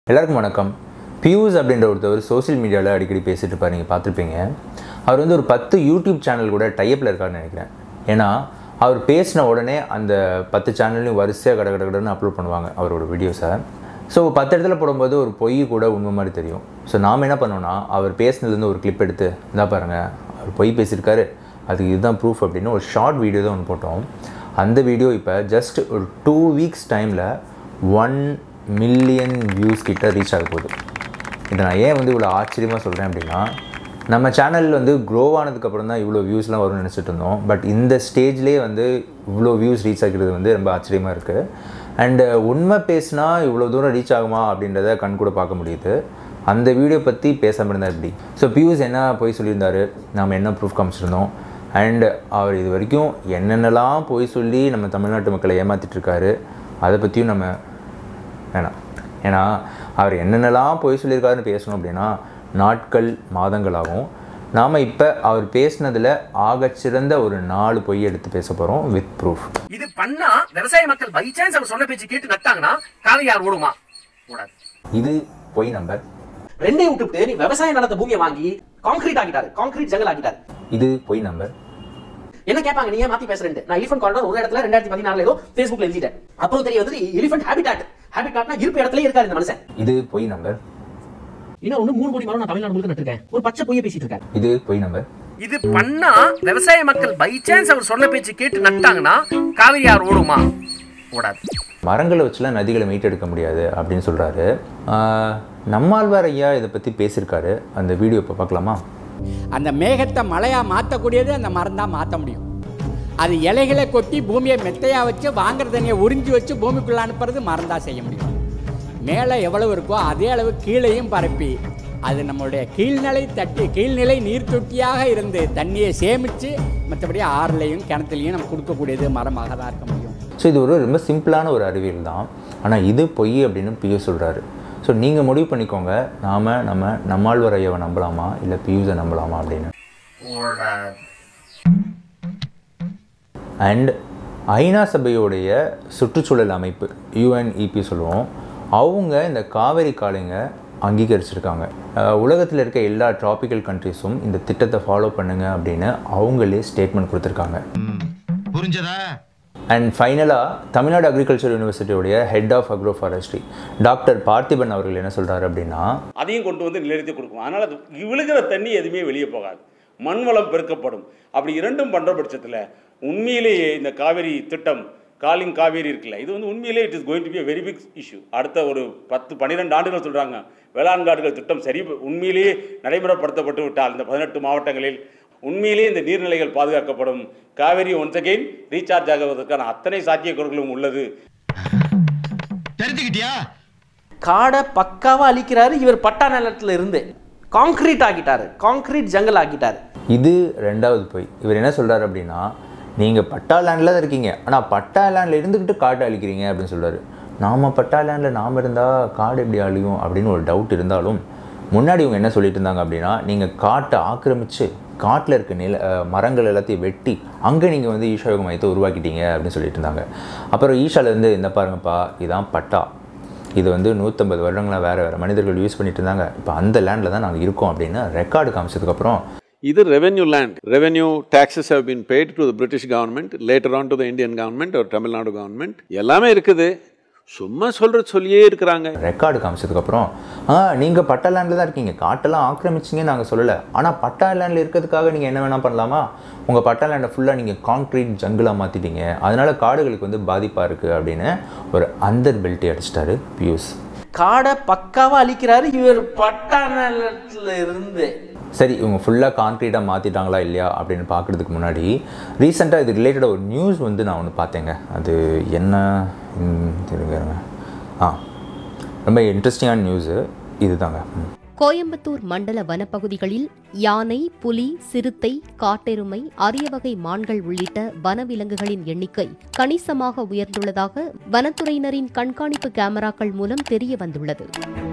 எல்லாருக்கும் வணக்கம் பியூஸ் அப்படின்ற ஒருத்தவர் சோஷியல் மீடியாவில் அடிக்கடி பேசிட்டு இருப்பார் நீங்கள் பார்த்துருப்பீங்க அவர் வந்து ஒரு பத்து யூடியூப் சேனல் கூட டைப்பில் இருக்காருன்னு நினைக்கிறேன் ஏன்னா அவர் பேசின உடனே அந்த பத்து சேனல்லையும் வரிசையாக கட கட கடன்னு அப்லோட் பண்ணுவாங்க அவரோட வீடியோஸை ஸோ பத்து இடத்துல போடும்போது ஒரு பொய் கூட உண்மை மாதிரி தெரியும் ஸோ நாம் என்ன பண்ணோம்னா அவர் பேசினதுலேருந்து ஒரு கிளிப் எடுத்து இந்தா பாருங்கள் அவர் பொய் பேசியிருக்காரு அதுக்கு இதுதான் ப்ரூஃப் அப்படின்னு ஒரு ஷார்ட் வீடியோ தான் ஒன்று போட்டோம் அந்த வீடியோ இப்போ ஜஸ்ட் ஒரு டூ வீக்ஸ் டைமில் ஒன் மில்லியன் வியூஸ் கிட்ட ரீச் ஆக போகுது இதை நான் ஏன் வந்து இவ்வளோ ஆச்சரியமாக சொல்கிறேன் அப்படின்னா நம்ம சேனல் வந்து க்ரோ ஆனதுக்கப்புறம் தான் இவ்வளோ வியூஸ்லாம் வரும்னு நினச்சிட்டு இருந்தோம் பட் இந்த ஸ்டேஜ்லேயே வந்து இவ்வளோ வியூஸ் ரீச் ஆகிறது வந்து ரொம்ப ஆச்சரியமாக இருக்குது அண்டு உண்மை பேசினா இவ்வளோ தூரம் ரீச் ஆகுமா அப்படின்றத கண் கூட பார்க்க முடியுது அந்த வீடியோ பற்றி பேசாமல் இருந்தால் எப்படி ஸோ பியூஸ் என்ன போய் சொல்லியிருந்தாரு நாம் என்ன ப்ரூஃப் காமிச்சிருந்தோம் அண்ட் அவர் இது வரைக்கும் என்னென்னலாம் போய் சொல்லி நம்ம தமிழ்நாட்டு மக்களை ஏமாத்திட்டு இருக்காரு அதை பற்றியும் நம்ம வேணாம் ஏன்னா அவர் என்னென்னலாம் பொய் சொல்லியிருக்காருன்னு பேசணும் அப்படின்னா நாட்கள் மாதங்கள் ஆகும் நாம் இப்போ அவர் பேசினதில் ஆகச்சிறந்த ஒரு நாலு பொய் எடுத்து பேச போகிறோம் வித் ப்ரூஃப் இது பண்ணா விவசாய மக்கள் பை சான்ஸ் அவர் சொன்ன பேச்சு கேட்டு நட்டாங்கன்னா காவி யார் ஓடுமா ஓடாது இது பொய் நம்பர் ரெண்டையும் விட்டுவிட்டு நீ விவசாய நிலத்தை பூமியை வாங்கி கான்கிரீட் ஆக்கிட்டாரு கான்கிரீட் ஜங்கல் ஆக்கிட்டாரு இது பொய் நம்பர் என்ன கேட்பாங்க நீ ஏன் மாத்தி பேசுறேன் நான் எலிஃபண்ட் கார்னர் ஒரு இடத்துல ரெண்டாயிரத்தி பதினாறுல ஏதோ ஃபேஸ்புக்ல எழுதிட்டேன் அப்புறம் தெரிய வந்து எலிஃபண்ட் ஹேபிட்டாட் ஹேபிட்டாட்னா இருப்பு இடத்துல இருக்காரு இந்த மனுஷன் இது பொய் நம்பர் இன்னும் ஒண்ணு மூணு கோடி மரம் நான் தமிழ்நாடு முழுக்க நட்டிருக்கேன் ஒரு பச்சை பொய்ய பேசிட்டு இருக்காரு இது பொய் நம்பர் இது பண்ணா விவசாய மக்கள் பை சான்ஸ் அவர் சொன்ன பேச்சு கேட்டு நட்டாங்கன்னா காவிரி யார் ஓடுமா ஓடாது மரங்களை வச்சுலாம் நதிகளை மீட்டெடுக்க முடியாது அப்படின்னு சொல்கிறாரு நம்மாழ்வார் ஐயா இதை பற்றி பேசியிருக்காரு அந்த வீடியோ இப்போ பார்க்கலாமா அந்த மேகத்தை மழையாக மாற்றக்கூடியது அந்த மரம் தான் மாற்ற முடியும் அது இலைகளை கொட்டி பூமியை மெத்தையாக வச்சு வாங்குற தண்ணியை உறிஞ்சி வச்சு பூமிக்குள்ளே அனுப்புறது மரம் தான் செய்ய முடியும் மேலே எவ்வளவு இருக்கோ அதே அளவு கீழையும் பரப்பி அது நம்மளுடைய கீழ்நிலை தட்டி கீழ்நிலை நீர் தொட்டியாக இருந்து தண்ணியை சேமித்து மற்றபடி ஆறுலையும் கிணத்துலையும் நம்ம கொடுக்கக்கூடியது மரமாக தான் இருக்க முடியும் ஸோ இது ஒரு ரொம்ப சிம்பிளான ஒரு அறிவியல் தான் ஆனால் இது பொய் அப்படின்னு பியூஸ் சொல்கிறாரு ஸோ நீங்கள் முடிவு பண்ணிக்கோங்க நாம் நம்ம நம்மாழ்வார் ஐயாவை நம்பலாமா இல்லை பியூஸை நம்பலாமா அப்படின்னு அண்ட் ஐநா சபையோடைய சுற்றுச்சூழல் அமைப்பு யூஎன்இபி சொல்லுவோம் அவங்க இந்த காவேரி காளைங்க அங்கீகரிச்சிருக்காங்க உலகத்தில் இருக்க எல்லா ட்ராபிக்கல் கண்ட்ரிஸும் இந்த திட்டத்தை ஃபாலோ பண்ணுங்க அப்படின்னு அவங்களே ஸ்டேட்மெண்ட் கொடுத்துருக்காங்க புரிஞ்சதா அண்ட் ஃபைனலாக தமிழ்நாடு அக்ரிகல்ச்சர் யூனிவர்சிட்டியோடைய head of agro forestry doctor Parthiban அவர்கள் என்ன சொல்கிறாரு அப்படின்னா அதையும் கொண்டு வந்து நிலைநிறுத்தி கொடுக்கும் அதனால் அது விழுகிற தண்ணி எதுவுமே வெளியே போகாது மண் வளம் பெருக்கப்படும் அப்படி இரண்டும் பண்ணுற பட்சத்தில் உண்மையிலேயே இந்த காவேரி திட்டம் காலிங் காவேரி இருக்குல்ல இது வந்து உண்மையிலேயே it is going to be very big issue அடுத்த ஒரு பத்து பன்னிரெண்டு ஆண்டுகள் சொல்கிறாங்க வேளாண் காடுகள் திட்டம் சரி உண்மையிலேயே நடைமுறைப்படுத்தப்பட்டு விட்டால் இந்த பதினெட்டு மாவட்டங்களில் உண்மையிலேயே இந்த நீர்நிலைகள் பாதுகாக்கப்படும் காவேரி ஒன்ஸ் அகெயின் ரீசார்ஜ் ஆகுவதற்கான அத்தனை சாத்தியக்கூறுகளும் உள்ளது தெரிஞ்சுக்கிட்டியா காடை பக்காவா அழிக்கிறாரு இவர் பட்டா நிலத்துல இருந்து கான்கிரீட் ஆக்கிட்டாரு கான்கிரீட் ஜங்கல் ஆக்கிட்டாரு இது ரெண்டாவது பொய் இவர் என்ன சொல்கிறாரு அப்படின்னா நீங்கள் பட்டா லேண்டில் தான் இருக்கீங்க ஆனால் பட்டா லேண்டில் இருந்துக்கிட்டு காட்டை அழிக்கிறீங்க அப்படின்னு சொல்றாரு நாம் பட்டா லேண்டில் நாம் இருந்தால் காடு எப்படி அழியும் அப்படின்னு ஒரு டவுட் இருந்தாலும் முன்னாடி இவங்க என்ன சொல்லிட்டு இருந்தாங்க அப்படின்னா நீங்கள் காட்டை ஆக்கிரமித்து காட்டில் இருக்க நில அஹ், மரங்கள் எல்லாத்தையும் வெட்டி அங்கே நீங்கள் வந்து ஈஷா யோக மையத்தை உருவாக்கிட்டீங்க அப்படின்னு சொல்லிட்டு இருந்தாங்க அப்புறம் ஈஷாலேருந்து இந்த பாருங்கப்பா இதான் பட்டா இது வந்து நூற்றம்பது வருடங்களாக வேறு வேறு மனிதர்கள் யூஸ் பண்ணிட்டு இருந்தாங்க இப்போ அந்த லேண்டில் தான் நாங்கள் இருக்கோம் அப்படின்னு ரெக்கார்டு காமிச்சதுக்கப்புறம் Either revenue land, revenue taxes have been paid to the British government, later on to the Indian government or Tamil Nadu government. எல்லாமே இருக்குது சும்மா சொல்றது சொல்லியே இருக்கிறாங்க ரெக்கார்டு காமிச்சதுக்கப்புறம் ஆ நீங்கள் பட்டா லேண்டில் தான் இருக்கீங்க காட்டெல்லாம் ஆக்கிரமிச்சிங்க நாங்கள் சொல்லலை ஆனால் பட்டா லேண்டில் இருக்கிறதுக்காக நீங்கள் என்ன வேணால் பண்ணலாமா உங்கள் பட்டா லேண்டை ஃபுல்லாக நீங்கள் கான்க்ரீட் ஜங்கிளாக மாற்றிட்டீங்க அதனால் காடுகளுக்கு வந்து பாதிப்பாக இருக்குது அப்படின்னு ஒரு அந்தர் பெல்ட்டி அடிச்சிட்டாரு பியூஸ் காடை பக்காவா அழிக்கிறாரு இவர் பட்டா நிலத்துல இருந்து சரி இவங்க ஃபுல்லாக கான்க்ரீட்டாக மாற்றிட்டாங்களா இல்லையா அப்படின்னு பார்க்குறதுக்கு முன்னாடி ரீசெண்டாக இது ரிலேட்டடாக ஒரு நியூஸ் வந்து நான் ஒன்று பார்த்தேங்க அது என்ன ம், இருங்க இருங்க. ஆ ரொம்ப இன்ட்ரெஸ்டிங்கான நியூஸு இதுதாங்க ம். கோயம்புத்தூர் மண்டல வனப்பகுதிகளில் யானை புலி சிறுத்தை காட்டெருமை அரிய வகை மான்கள் உள்ளிட்ட வனவிலங்குகளின் எண்ணிக்கை கணிசமாக உயர்ந்துள்ளதாக வனத்துறையினரின் கண்காணிப்பு கேமராக்கள் மூலம் தெரிய வந்துள்ளது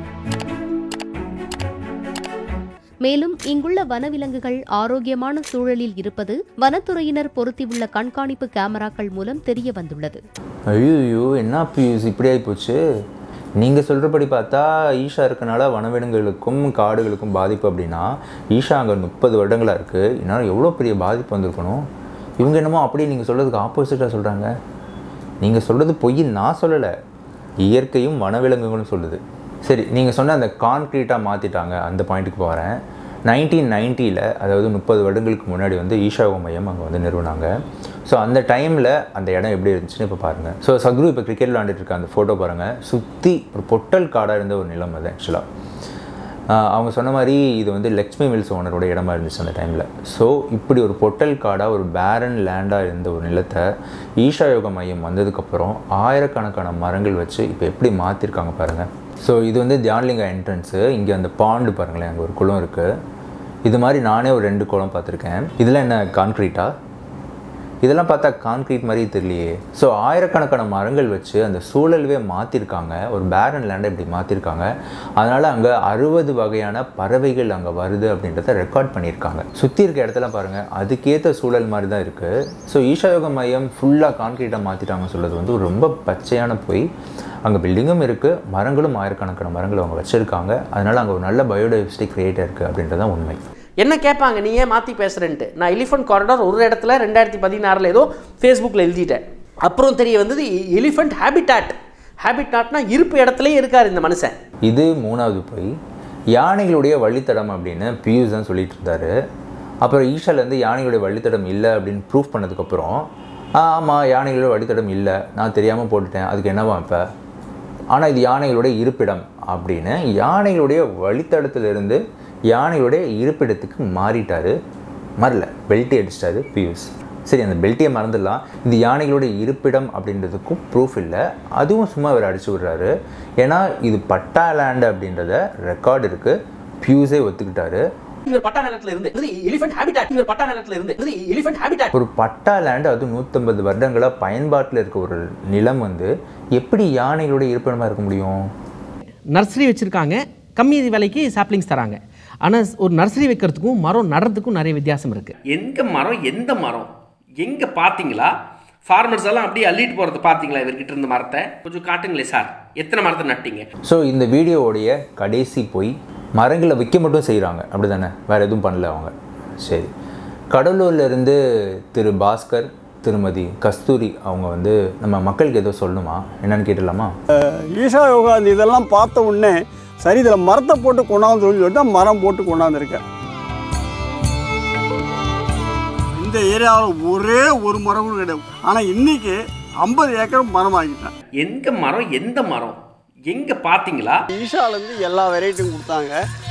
மேலும் இங்குள்ள வனவிலங்குகள் ஆரோக்கியமான சூழலில் இருப்பது வனத்துறையினர் பொருத்தியுள்ள கண்காணிப்பு கேமராக்கள் மூலம் தெரிய வந்துள்ளது ஐயோ என்ன பியூஸ் இப்படி ஆகி போச்சு நீங்கள் சொல்கிறபடி பார்த்தா ஈஷா இருக்கனால வனவிலங்குகளுக்கும் காடுகளுக்கும் பாதிப்பு அப்படின்னா ஈஷா அங்கே முப்பது வருடங்களாக இருக்குது இன்னும் எவ்வளோ பெரிய பாதிப்பு வந்திருக்கணும் இவங்க என்னமோ அப்படியே நீங்கள் சொல்கிறதுக்கு ஆப்போசிட்டாக சொல்கிறாங்க நீங்கள் சொல்கிறது பொய் நான் சொல்லலை இயற்கையும் வனவிலங்குகளும் சொல்லுது சரி நீங்கள் சொன்ன அந்த கான்க்ரீட்டாக மாற்றிட்டாங்க அந்த பாயிண்ட்டுக்கு போகிறேன் நைன்டீன் நைன்ட்டியில் அதாவது முப்பது வருடங்களுக்கு முன்னாடி வந்து ஈஷாவோ மையம் அங்கே வந்து நிறுவனாங்க ஸோ அந்த டைமில் அந்த இடம் எப்படி இருந்துச்சுன்னு இப்போ பாருங்கள் ஸோ சக்ரு இப்போ கிரிக்கெட் விளாண்டுட்டு இருக்க அந்த ஃபோட்டோ பாருங்கள் சுற்றி ஒரு பொட்டல் காடாக இருந்த ஒரு நிலம் அது ஆக்சுவலாக ஆஹ் அவங்க சொன்ன மாதிரி இது வந்து லக்ஷ்மி மில்ஸ் ஓனரோட இடமா இருந்துச்சு அந்த டைமில் ஸோ இப்படி ஒரு பொட்டல் காடாக ஒரு பேரன் லேண்டாக இருந்த ஒரு நிலத்தை ஈஷா யோக மையம் வந்ததுக்கப்புறம் ஆயிரக்கணக்கான மரங்கள் வச்சு இப்போ எப்படி மாற்றிருக்காங்க பாருங்கள் ஸோ இது வந்து தியான்லிங்கா என்ட்ரன்ஸு இங்கே அந்த பாண்டு பாருங்களேன் அங்கே ஒரு குளம் இருக்குது இது மாதிரி நானே ஒரு ரெண்டு குளம் பார்த்துருக்கேன் இதெல்லாம் என்ன கான்க்ரீட்டா இதெல்லாம் பார்த்தா கான்க்ரீட் மாதிரி தெரியலையே ஸோ ஆயிரக்கணக்கான மரங்கள் வச்சு அந்த சூழல்வே மாற்றிருக்காங்க ஒரு பேரன் லேண்டை இப்படி மாற்றிருக்காங்க அதனால் அங்கே அறுபது வகையான பறவைகள் அங்கே வருது அப்படின்றத ரெக்கார்ட் பண்ணியிருக்காங்க சுற்றி இருக்க இடத்துல பாருங்கள் அதுக்கேற்ற சூழல் மாதிரி தான் இருக்குது ஸோ ஈஷா யோக மையம் ஃபுல்லாக கான்க்ரீட்டாக மாற்றிட்டாங்கன்னு சொல்கிறது வந்து ரொம்ப பச்சையான பொய் அங்கே பில்டிங்கும் இருக்குது மரங்களும் ஆயிரக்கணக்கான மரங்கள் அவங்க வச்சுருக்காங்க அதனால் அங்கே ஒரு நல்ல பயோடைவர்சிட்டி கிரியேட் இருக்குது அப்படின்றது தான் உண்மை என்ன கேட்பாங்க நீ ஏன் மாற்றி பேசுகிறேன்ட்டு நான் எலிஃபண்ட் காரிடார் ஒரு இடத்துல ரெண்டாயிரத்தி பதினாறில் ஏதோ ஃபேஸ்புக்கில் எழுதிட்டேன் அப்புறம் தெரிய வந்தது எலிஃபண்ட் ஹேபிட்டாட் ஹேபிட்டாட்னா இருப்பு இடத்துலயே இருக்கார் இந்த மனுஷன் இது மூணாவது போய் யானைகளுடைய வழித்தடம் அப்படின்னு பியூஸ் தான் சொல்லிட்டு இருந்தாரு அப்புறம் ஈஷாலேருந்து யானைகளுடைய வழித்தடம் இல்லை அப்படின்னு ப்ரூஃப் பண்ணதுக்கப்புறம் ஆமாம் யானைகளோட வழித்தடம் இல்லை நான் தெரியாமல் போட்டுட்டேன் அதுக்கு என்னவா இப்போ ஆனால் இது யானைகளுடைய இருப்பிடம் அப்படின்னு யானைகளுடைய வழித்தடத்திலிருந்து யானைகளுடைய இருப்பிடத்துக்கு மாறிட்டாரு மறல பெல்ட்டி அடிச்சிட்டாரு பியூஸ் சரி அந்த பெல்ட்டியை மறந்துடலாம் இது யானைகளுடைய இருப்பிடம் அப்படின்றதுக்கும் ப்ரூஃப் இல்லை அதுவும் சும்மா அவர் அடிச்சு விடுறாரு ஏன்னா இது பட்டா லேண்ட் அப்படின்றத ரெக்கார்டு இருக்குது பியூஸே ஒத்துக்கிட்டாரு இவர் பட்டா நிலத்துல இருந்து எலிஃபண்ட் ஹேபிட்டாட் இவர் பட்டா நிலத்துல இருந்து எலிஃபண்ட் ஹேபிட்டாட் ஒரு பட்டா லேண்ட் அது நூற்றம்பது வருடங்களாக பயன்பாட்டில் இருக்க ஒரு நிலம் வந்து எப்படி யானைகளுடைய இருப்பிடமாக இருக்க முடியும் நர்சரி வச்சுருக்காங்க கம்மி விலைக்கு சாப்ளிங்ஸ் தராங்க ஆனால் ஒரு நர்சரி வைக்கிறதுக்கும் மரம் நடுறதுக்கும் நிறைய வித்தியாசம் இருக்குது எங்க மரம் எந்த மரம் எங்க பாத்தீங்களா ஃபார்மர்ஸ் எல்லாம் அப்படியே அள்ளிட்டு போறது பாத்தீங்களா இவர்கிட்ட இருந்த மரத்தை கொஞ்சம் காட்டுங்களே சார் எத்தனை மரத்தை நட்டீங்க ஸோ இந்த வீடியோவுடைய கடைசி போய் மரங்களை விற்க மட்டும் செய்கிறாங்க அப்படி தானே வேறு எதுவும் பண்ணல அவங்க சரி கடலூர்ல இருந்து திரு பாஸ்கர் திருமதி கஸ்தூரி அவங்க வந்து நம்ம மக்களுக்கு ஏதோ சொல்லணுமா என்னன்னு கேட்டுடலாமா ஈஷா யோகா இந்த இதெல்லாம் பார்த்த உடனே சரி இதில் மரத்தை போட்டு கொண்டாந்து சொல்லிட்டு தான் மரம் போட்டு கொண்டாந்துருக்கேன் இந்த ஏரியாவில் ஒரே ஒரு மரம் கூட கிடையாது ஆனால் இன்னைக்கு ஐம்பது ஏக்கர் மரம் ஆகிட்டேன் எங்க மரம் எந்த மரம் எங்க பாத்தீங்களா ஈஷாலேருந்து எல்லா வெரைட்டியும் கொடுத்தாங்க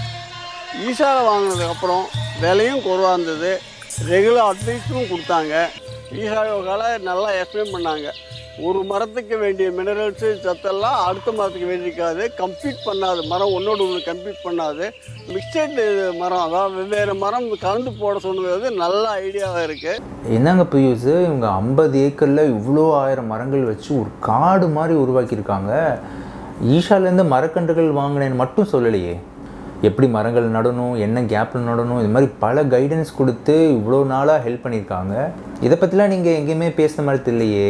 ஈஷாவில் வாங்கினதுக்கப்புறம் விலையும் குறைவாக இருந்தது ரெகுலர் அட்வைஸும் கொடுத்தாங்க ஈஷா யோகாவில் நல்லா எக்ஸ்பிளைன் பண்ணாங்க ஒரு மரத்துக்கு வேண்டிய மினரல்ஸு சத்தெல்லாம் அடுத்த மரத்துக்கு வேண்டியிருக்காது கம்ப்ளீட் பண்ணாது மரம் ஒன்றோடு ஒன்று கம்ப்ளீட் பண்ணாது மிக்சட் மரம் அதாவது வெவ்வேறு மரம் கலந்து போட சொன்னது வந்து நல்ல ஐடியாவாக இருக்குது என்னங்க பியூஸ் இவங்க ஐம்பது ஏக்கரில் இவ்வளோ ஆயிரம் மரங்கள் வச்சு ஒரு காடு மாதிரி உருவாக்கியிருக்காங்க ஈஷாலேருந்து மரக்கன்றுகள் வாங்கினேன்னு மட்டும் சொல்லலையே எப்படி மரங்கள் நடணும் என்ன கேப்பில் நடணும் இது மாதிரி பல கைடன்ஸ் கொடுத்து இவ்வளோ நாளாக ஹெல்ப் பண்ணியிருக்காங்க இதை பற்றிலாம் நீங்கள் எங்கேயுமே பேசுன மாதிரி தெரியலையே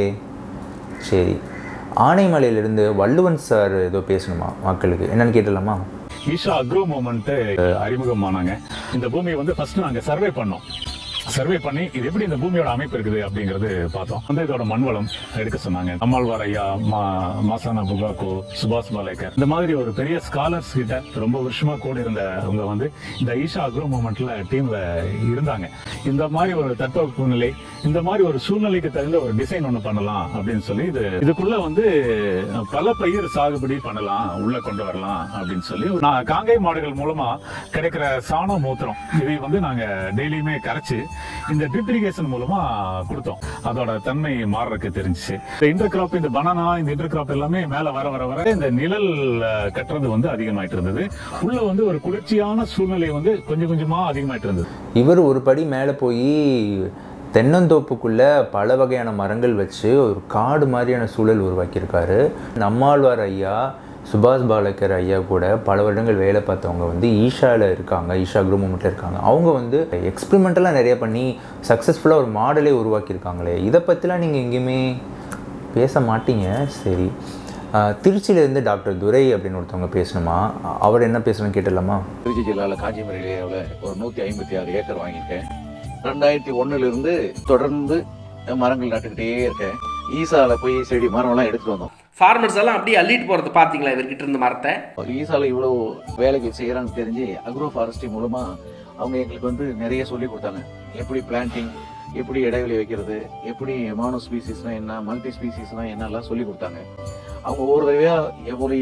சரி ஆனைமலையிலிருந்து வள்ளுவன் சார் ஏதோ பேசணுமா மக்களுக்கு என்னன்னு கேட்டலாமா ஈஷா அக்ரோ மூமெண்ட் அறிமுகமானாங்க இந்த பூமியை வந்து ஃபர்ஸ்ட் நாங்க சர்வே பண்ணோம் சர்வே பண்ணி இது எப்படி இந்த பூமியோட அமைப்பு இருக்குது அப்படிங்கிறது பார்த்தோம் வந்து இதோட மண்வளம் எடுக்க சொன்னாங்க அம்மாள்வார் ஐயா மா மாசானா புகாக்கோ சுபாஷ் பாலேக்கர் இந்த மாதிரி ஒரு பெரிய ஸ்காலர்ஸ் கிட்ட ரொம்ப வருஷமா கூட இருந்தவங்க வந்து இந்த ஈஷா அக்ரோ மூமெண்ட்ல டீம்ல இருந்தாங்க இந்த மாதிரி ஒரு தட்பவெப்ப நிலை இந்த மாதிரி ஒரு சூழ்நிலைக்கு தகுந்த ஒரு டிசைன் ஒன்று பண்ணலாம் அப்படின்னு சொல்லி இது இதுக்குள்ள வந்து பல பயிர் சாகுபடி பண்ணலாம் உள்ள கொண்டு வரலாம் அப்படின்னு சொல்லி நான் காங்கை மாடுகள் மூலமா கிடைக்கிற சாணம் மூத்திரம் இதை வந்து நாங்க டெய்லியுமே கரைச்சு இந்த ட்ரிப் இரிகேஷன் மூலமா கொடுத்தோம் அதோட தன்மை மாறுறதுக்கு தெரிஞ்சுச்சு இந்த இன்டர் கிராப் இந்த பனானா இந்த இன்டர் கிராப் எல்லாமே மேல வர வர வர இந்த நிழல் அஹ், கட்டுறது வந்து அதிகமாயிட்டு இருந்தது உள்ள வந்து ஒரு குளிர்ச்சியான சூழ்நிலை வந்து கொஞ்சம் கொஞ்சமா அதிகமாயிட்டு இருந்தது இவர் ஒரு படி மேலே போய் தென்னந்தோப்புக்குள்ள பல வகையான மரங்கள் வச்சு ஒரு காடு மாதிரியான சூழல் உருவாக்கியிருக்காரு நம்மாழ்வார் ஐயா சுபாஷ் பாலக்கர் ஐயா கூட பல வருடங்கள் வேலை பார்த்தவங்க வந்து ஈஷாவில் இருக்காங்க ஈஷா குரூப் மூமெண்ட்டில் இருக்காங்க அவங்க வந்து எக்ஸ்பெரிமெண்டெல்லாம் நிறைய பண்ணி சக்ஸஸ்ஃபுல்லாக ஒரு மாடலே உருவாக்கியிருக்காங்களே இதை பற்றிலாம் நீங்கள் எங்கேயுமே பேச மாட்டீங்க சரி திருச்சியிலேருந்து டாக்டர் துரை அப்படின்னு ஒருத்தவங்க பேசணுமா அவர் என்ன பேசணும்னு கேட்டுடலாமா திருச்சி ஜில்லாவில் காஞ்சிபுரம் ஏரியாவில் ஒரு நூற்றி ஐம்பத்தி ஆறு ஏக்கர் வாங்கியிருக்கேன் ரெண்டாயிரத்தி ஒன்றுலேருந்து தொடர்ந்து மரங்கள் நட்டுக்கிட்டே இருக்கேன் ஈசாவில் போய் செடி மரம்லாம் எடுத்துகிட்டு வந்தோம் ஃபார்மர்ஸ் எல்லாம் அப்படியே அள்ளிட்டு போகிறது பார்த்தீங்களா இவர்கிட்ட இருந்த மரத்தை ஒரு ஈசாவில் இவ்வளோ வேலைக்கு செய்கிறான்னு தெரிஞ்சு அக்ரோ ஃபாரஸ்ட்ரி மூலமாக அவங்க எங்களுக்கு வந்து நிறைய சொல்லி கொடுத்தாங்க எப்படி பிளான்டிங் எப்படி இடைவெளி வைக்கிறது எப்படி மானோ ஸ்பீசிஸ்னா என்ன மல்டி ஸ்பீசிஸ்னா என்னெல்லாம் சொல்லி கொடுத்தாங்க அவங்க ஒவ்வொரு தடவையாக எவ்வளோ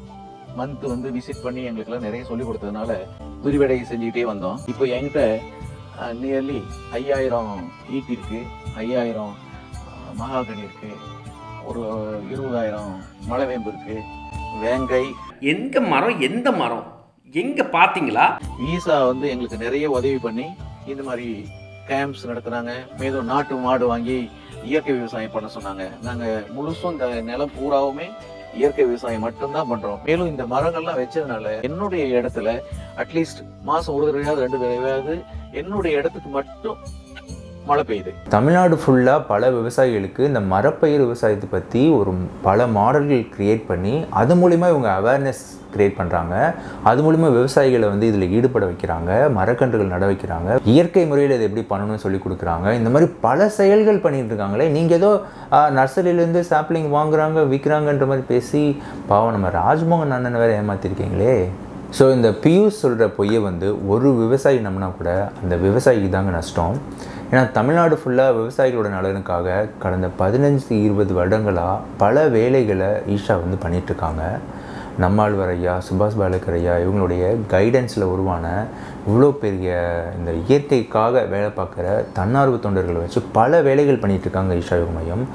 மந்த் வந்து விசிட் பண்ணி எங்களுக்கெல்லாம் நிறைய சொல்லி கொடுத்ததுனால விரிவடை செஞ்சுக்கிட்டே வந்தோம் இப்போ என்கிட்ட நியர்லி ஐயாயிரம் ஈட்டி இருக்கு ஐயாயிரம் மகாகனி இருக்கு ஒரு இருபதாயிரம் மலைவேம்பு இருக்கு வேங்கை எங்க மரம் எந்த மரம் எங்க பார்த்தீங்களா வீசா வந்து எங்களுக்கு நிறைய உதவி பண்ணி இந்த மாதிரி கேம்ப்ஸ் நடத்துனாங்க மேலும் நாட்டு மாடு வாங்கி இயற்கை விவசாயம் பண்ண சொன்னாங்க நாங்க முழுசும் இந்த நிலம் பூராவுமே இயற்கை விவசாயம் மட்டும்தான் பண்றோம் மேலும் இந்த மரங்கள்லாம் வச்சதுனால என்னுடைய இடத்துல அட்லீஸ்ட் மாசம் ஒரு தடவையாவது ரெண்டு தடவையாவது என்னுடைய இடத்துக்கு மட்டும் மழை பெய்யுது தமிழ்நாடு ஃபுல்லாக பல விவசாயிகளுக்கு இந்த மரப்பயிர் விவசாயத்தை பற்றி ஒரு பல மாடல்கள் க்ரியேட் பண்ணி அது மூலிமா இவங்க அவேர்னஸ் க்ரியேட் பண்ணுறாங்க அது மூலிமா விவசாயிகளை வந்து இதில் ஈடுபட வைக்கிறாங்க மரக்கன்றுகள் நட வைக்கிறாங்க இயற்கை முறையில் இதை எப்படி பண்ணணும்னு சொல்லி கொடுக்குறாங்க இந்த மாதிரி பல செயல்கள் பண்ணிட்டு இருக்காங்களே நீங்கள் ஏதோ நர்சரியிலேருந்து சாப்ளிங் வாங்குறாங்க விற்கிறாங்கன்ற மாதிரி பேசி பாவம் நம்ம ராஜ்மோகன் அண்ணன் வேறு ஏமாத்திருக்கீங்களே ஸோ இந்த பியூஷ் சொல்கிற பொய்யை வந்து ஒரு விவசாயி நம்பினா கூட அந்த விவசாயிக்கு தாங்க நஷ்டம் ஏன்னா தமிழ்நாடு ஃபுல்லாக விவசாயிகளோட நலனுக்காக கடந்த பதினஞ்சு இருபது வருடங்களாக பல வேலைகளை ஈஷா வந்து பண்ணிகிட்ருக்காங்க நம்மாழ்வார் ஐயா சுபாஷ் பாலேக்கர் ஐயா இவங்களுடைய கைடன்ஸில் உருவான இவ்வளோ பெரிய இந்த இயற்கைக்காக வேலை பார்க்குற தன்னார்வ தொண்டர்களை வச்சு பல வேலைகள் பண்ணிகிட்ருக்காங்க ஈஷா யோக மையம்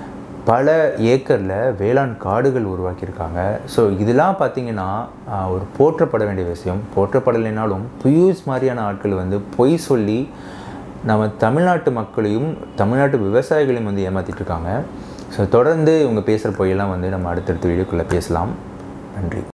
பல ஏக்கரில் வேளாண் காடுகள் உருவாக்கியிருக்காங்க ஸோ இதெல்லாம் பார்த்திங்கன்னா ஒரு போற்றப்பட வேண்டிய விஷயம் போற்றப்படலைனாலும் பியூஸ் மாதிரியான ஆட்கள் வந்து பொய் சொல்லி நம்ம தமிழ்நாட்டு மக்களையும் தமிழ்நாட்டு விவசாயிகளையும் வந்து ஏமாற்றிட்டு இருக்காங்க ஸோ தொடர்ந்து இவங்க பேசுகிற பொய்யெல்லாம் வந்து நம்ம அடுத்தடுத்த வீடியோக்குள்ளே பேசலாம் நன்றி